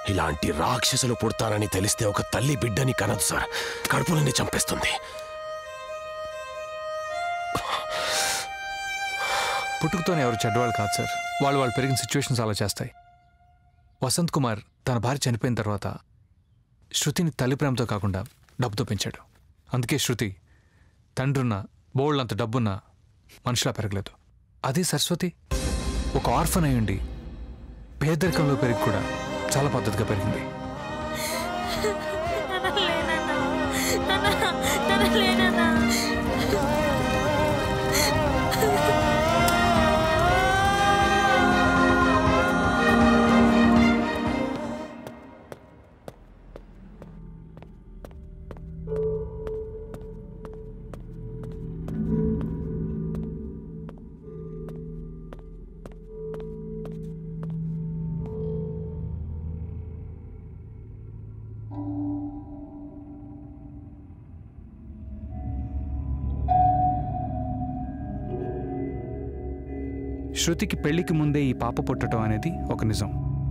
ఇలాంటి రాక్షసులు పుడతారని తెలిస్తే ఒక తల్లి బిడ్డని కనదు సార్ కడుపులన్నీ చంపేస్తుంది పుట్టుకతోనే ఎవరు చెడ్డవాళ్ళు కాదు సార్ వాళ్ళు వాళ్ళు పెరిగిన సిచ్యువేషన్స్ అలా చేస్తాయి వసంత్ కుమార్ తన భార్య చనిపోయిన తర్వాత శృతిని తల్లి ప్రేమతో కాకుండా డబ్బుతో పెంచాడు అందుకే శృతి తండ్రున్న బోల్డ్ డబ్బున్న మనిషిలా పెరగలేదు అదే సరస్వతి ఒక ఆర్ఫన్ అయి ఉండి పేదరికంలో పెరిగి కూడా చాలా పద్ధతిగా పెరిగింది శృతికి పెళ్లికి ముందే ఈ పాప పుట్టడం అనేది ఒక నిజం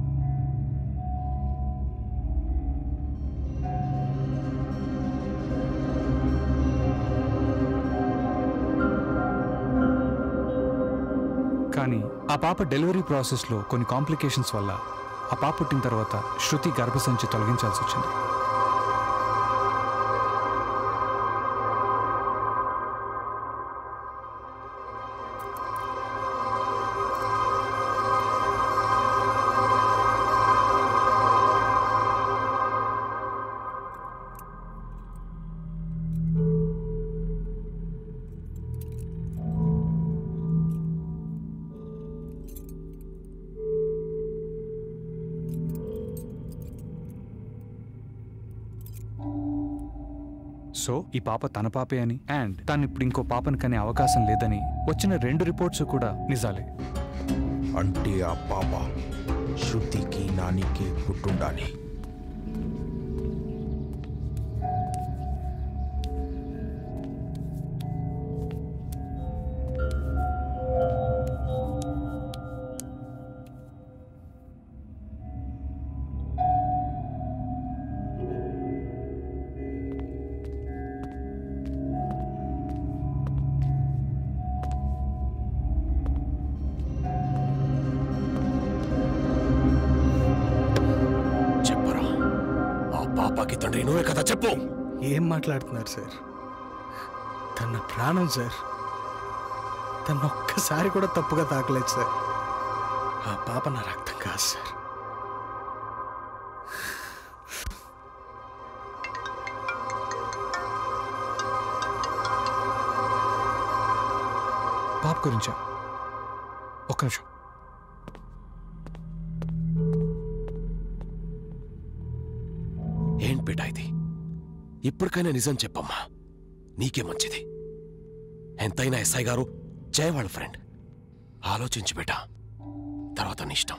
కానీ ఆ పాప డెలివరీ ప్రాసెస్లో కొన్ని కాంప్లికేషన్స్ వల్ల ఆ పాప పుట్టిన తర్వాత శృతి గర్భసంచి తొలగించాల్సి వచ్చింది సో ఈ పాప తన పాపే అని అండ్ తను ఇప్పుడు ఇంకో పాపను కనే అవకాశం లేదని వచ్చిన రెండు రిపోర్ట్స్ కూడా నిజాలే అంటే ఆ పాప శృతికి నానికి పుట్టుండాలి చెప్పరా ఆ పాపకి తండ్రి నువ్వే కదా చెప్పు ఏం మాట్లాడుతున్నారు సార్ తన ప్రాణం సార్ తను ఒక్కసారి కూడా తప్పుగా తాకలేదు సార్ ఆ పాప నా రక్తం కాదు సార్ పాప గురించా ఒక్క నిమిషం ఏంటి బిడ్డ ఇది ఇప్పటికైనా నిజం చెప్పమ్మా నీకే మంచిది ఎంతైనా ఎస్ఐ గారు జయవాళ్ళ ఫ్రెండ్ ఆలోచించి బిడ్డ తర్వాత నీ ఇష్టం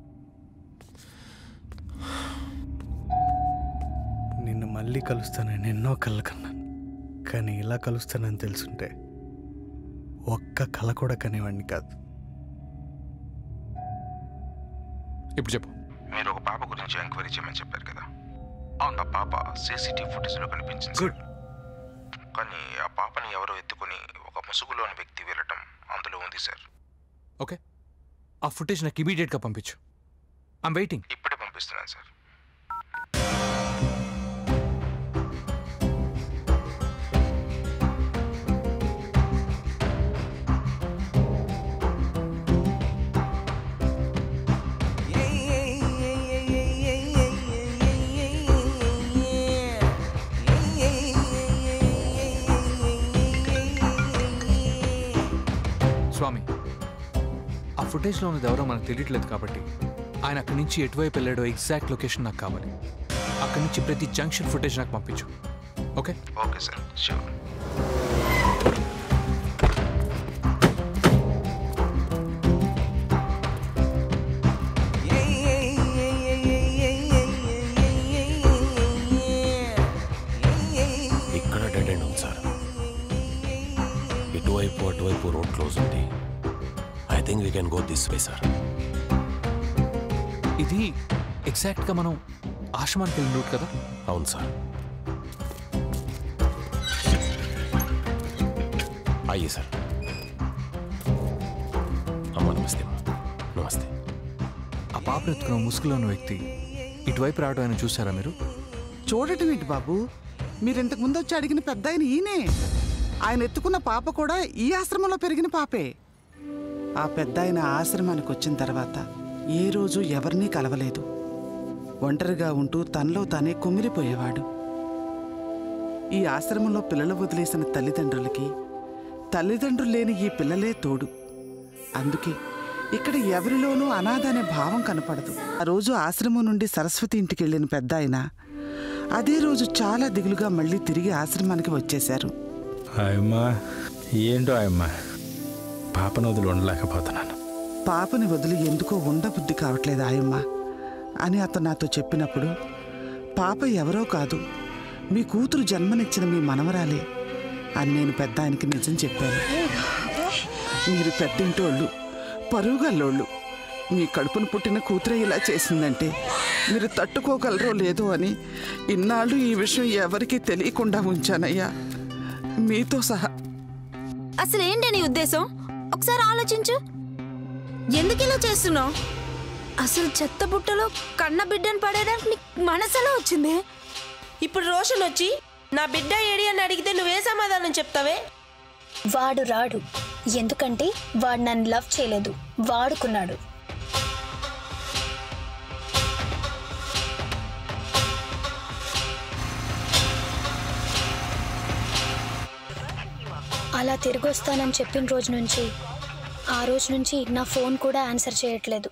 నిన్ను మళ్ళీ కలుస్తానని ఎన్నో కళ్ళు కన్నాను కానీ ఇలా కలుస్తానని తెలుసుంటే ఒక్క కళ కూడా కనేవాడిని కాదు ఇప్పుడు చెప్పు మీరు ఒక పాప గురించి ఎంక్వైరీ చేయమని చెప్పారు కదా ఆ పాప సీసీటీవీ ఫుటేజ్లో కనిపించింది సార్. కానీ ఆ పాపని ఎవరో ఎత్తుకుని ఒక ముసుగులోని వ్యక్తి వెళ్ళటం అందులో ఉంది సార్ ఓకే ఆ ఫుటేజ్ నాకు ఇమీడియట్గా పంపించు ఐమ్ వెయిటింగ్ ఇప్పుడే పంపిస్తున్నాను సార్ స్వామి ఆ ఫుటేజ్లో ఉన్నది ఎవరో మనకు తెలియట్లేదు కాబట్టి ఆయన అక్కడి నుంచి ఎటువైపు వెళ్ళాడో ఎగ్జాక్ట్ లొకేషన్ నాకు కావాలి అక్కడి నుంచి ప్రతి జంక్షన్ ఫుటేజ్ నాకు పంపించు ఓకే ఓకే సార్ షూర్ ఇక్కడ డెడ్ ఎండ్ ఉంది సార్ ఇటువైపు అటువైపు రోడ్ క్లోజ్ ఉంది I think we can go this way sir ఇది ఎగ్జాక్ట్గా మనం ఆశ్రమానికి వెళ్ళిన రూట్ కదా అవును సార్ అయ్యే సార్ అమ్మ నమస్తే అమ్మా. నమస్తే ఆ పాపను ఎత్తుకున్న ముసుగులో ఉన్న వ్యక్తి ఇటువైపు రావడం ఆయన చూసారా మీరు చూడటం ఏంటి బాబు మీరు ఇంతకు ముందు వచ్చి అడిగిన పెద్ద ఆయన ఈయనే ఆయన ఎత్తుకున్న పాప కూడా ఈ ఆశ్రమంలో పెరిగిన పాపే ఆ పెద్ద ఆయన ఆశ్రమానికి వచ్చిన తర్వాత ఏ రోజు ఎవరినీ కలవలేదు ఒంటరిగా ఉంటూ తనలో తానే కుమిలిపోయేవాడు ఈ ఆశ్రమంలో పిల్లలు వదిలేసిన తల్లిదండ్రులకి తల్లిదండ్రులు లేని ఈ పిల్లలే తోడు అందుకే ఇక్కడ ఎవరిలోనూ అనాథ అనే భావం కనపడదు ఆ రోజు ఆశ్రమం నుండి సరస్వతి ఇంటికి వెళ్ళిన పెద్ద ఆయన అదే రోజు చాలా దిగులుగా మళ్ళీ తిరిగి ఆశ్రమానికి వచ్చేశారు ఆయమ్మా ఏంటో ఆయమ్మా పాపను వదిలి ఉండలేకపోతున్నాను పాపని వదిలి ఎందుకో ఉండబుద్ధి కావట్లేదు ఆయమ్మ అని అతను నాతో చెప్పినప్పుడు పాప ఎవరో కాదు మీ కూతురు జన్మనిచ్చిన మీ మనవరాలే అని నేను పెద్ద ఆయనకి నిజం చెప్పాను మీరు పెద్దింటోళ్ళు పరుగుగల్లోళ్ళు మీ కడుపును పుట్టిన కూతురే ఇలా చేసిందంటే మీరు తట్టుకోగలరో లేదో అని ఇన్నాళ్ళు ఈ విషయం ఎవరికీ తెలియకుండా ఉంచానయ్యా మీతో సహా అసలు ఏంటి నీ ఉద్దేశం ఒకసారి ఆలోచించు ఎందుకు ఇలా చేస్తున్నావు అసలు చెత్త బుట్టలో కన్న బిడ్డను పడేయడానికి నీకు మనసులో వచ్చింది ఇప్పుడు రోషన్ వచ్చి నా బిడ్డ ఏడి అని అడిగితే నువ్వే సమాధానం చెప్తావే వాడు రాడు ఎందుకంటే వాడు నన్ను లవ్ చేయలేదు వాడుకున్నాడు అలా తిరిగి వస్తానని చెప్పిన రోజు నుంచి ఆ రోజు నుంచి నా ఫోన్ కూడా ఆన్సర్ చేయట్లేదు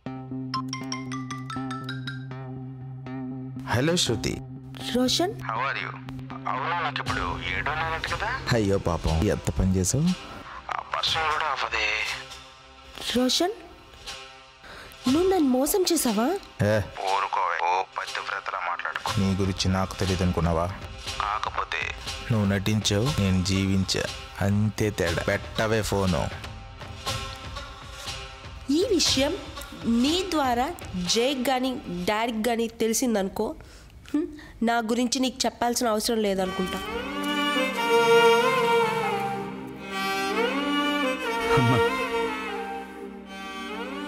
hello Shruti Roshan how are you అవును నాకు ఇప్పుడు ఏడో నెలట కదా అయ్యో పాపం ఎంత పని చేసావు ఆ పర్సన్ కూడా అవ్వదే రోషన్ నువ్వు నన్ను మోసం చేసావా ఏ ఊరుకోవే ఓ పతివ్రతలా మాట్లాడుకో నీ గురించి నాకు తెలియదు అనుకున్నావా కాకపోతే నువ్వు నటించావు నేను జీవించా అంతే తేడా పెట్టవే ఫోను ఈ విషయం నీ ద్వారా జైక్ కానీ డాడీకి కానీ తెలిసిందనుకో హ్మ్, నా గురించి నీకు చెప్పాల్సిన అవసరం లేదనుకుంటా అమ్మా